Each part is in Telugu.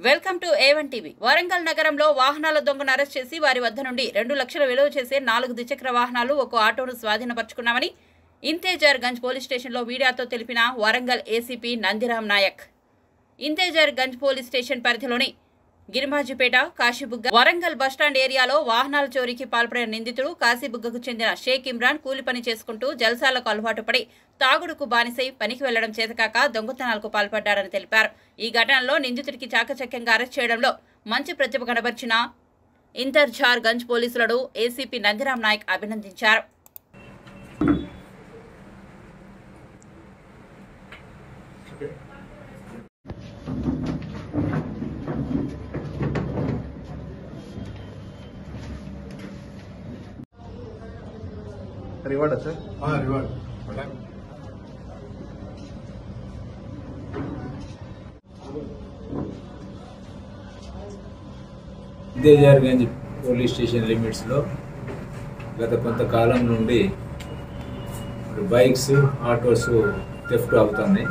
welcome to A one TV Warangal నగరంలో వాహనాల దొంగను అరెస్ట్ చేసి వారి వద్ద నుండి రెండు లక్షల విలువ చేసే నాలుగు ద్విచక్ర వాహనాలు ఒక ఆటోను స్వాధీనపరుచుకున్నామని ఇంతేజర్ గంజ్ పోలీస్ స్టేషన్లో మీడియాతో తెలిపిన Warangal ACP Nandiram Nayak Intezar Ganj police station పరిధిలోని గిరిమాజిపేట కాశీబుగ్గ వరంగల్ బస్టాండ్ ఏరియాలో వాహనాల చోరీకి పాల్పడిన నిందితుడు కాశీబుగ్గకు చెందిన షేక్ ఇమ్రాన్ కూలి పని చేసుకుంటూ జల్సాలకు అలవాటు పడి తాగుడుకు బానిసై పనికి వెళ్లడం చేతకాక దొంగతనాలకు పాల్పడ్డాడని తెలిపారు ఈ ఘటనలో నిందితుడికి చాకచక్యంగా అరెస్ట్ చేయడంలో మంచి ప్రతిభ కనబర్చిన ఇంతర్జార్ గంజ్ పోలీసులను ఏసీపీ నందిరామ్ నాయక్ అభినందించారు రివార్డా సార్ రివార్డ్ విద్యాజార్గంజ్ పోలీస్ స్టేషన్ లిమిట్స్లో గత కొంతకాలం నుండి మరి బైక్స్ ఆటోస్ థెఫ్ట్ అవుతున్నాయి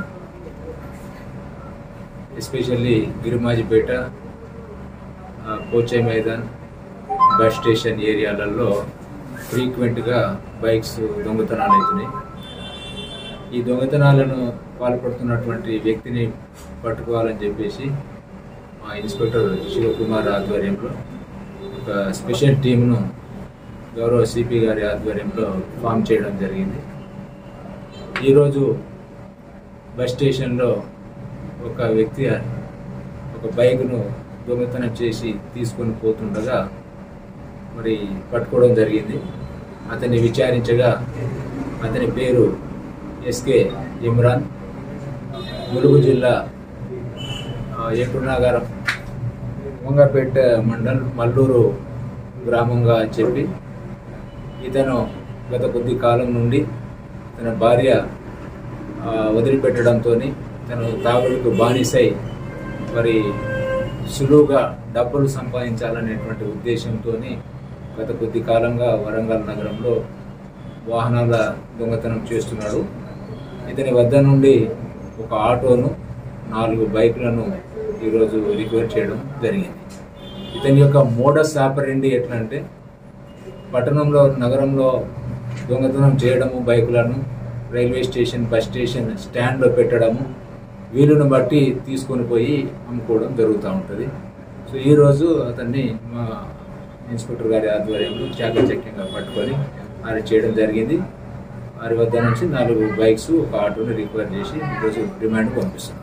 ఎస్పెషల్లీ గిరిమాజిపేట ఆ, పోచై మైదాన్ బస్ స్టేషన్ ఏరియాలలో ఫ్రీక్వెంట్గా బైక్స్ దొంగతనాలు అవుతున్నాయి ఈ దొంగతనాలను పాల్పడుతున్నటువంటి వ్యక్తిని పట్టుకోవాలని చెప్పేసి మా ఇన్స్పెక్టర్ శివకుమార్ ఆధ్వర్యంలో ఒక స్పెషల్ టీంను గౌరవ సిపి గారి ఆధ్వర్యంలో ఫామ్ చేయడం జరిగింది ఈరోజు బస్ స్టేషన్లో ఒక వ్యక్తి ఒక బైక్ను దొంగతనం చేసి తీసుకొని పోతుండగా మరి పట్టుకోవడం జరిగింది అతన్ని విచారించగా అతని పేరు ఎస్కే ఇమ్రాన్ ములుగు జిల్లా ఆ, ఏటునాగారం వంగపేట మండల్ మల్లూరు గ్రామంగా చెప్పి ఇతను గత కొద్ది కాలం నుండి తన భార్య ఆ, వదిలిపెట్టడంతో తను తాగుడుకు బానిసై మరి సులువుగా డబ్బులు సంపాదించాలనేటువంటి ఉద్దేశంతో గత కొద్ది కాలంగా వరంగల్ నగరంలో వాహనాల దొంగతనం చేస్తున్నాడు ఇతని వద్ద నుండి ఒక ఆటోను నాలుగు బైకులను ఈరోజు రికవర్ చేయడం జరిగింది ఇతని యొక్క మోడస్ ఆపరెండి ఎట్లా అంటే పట్టణంలో నగరంలో దొంగతనం చేయడము బైకులను రైల్వే స్టేషన్ బస్ స్టేషన్ స్టాండ్లో పెట్టడము వీలును బట్టి తీసుకొని పోయి అమ్ముకోవడం జరుగుతూ ఉంటుంది సో ఈరోజు అతన్ని మా ఇన్స్పెక్టర్ గారి ఆధ్వర్యంలో చాకచక్యంగా పట్టుకొని అరెస్ట్ చేయడం జరిగింది వారి వద్ద నుంచి నాలుగు బైక్స్ ఒక ఆటోని రికవర్ చేసి ఈరోజు రిమాండ్ పంపిస్తున్నాం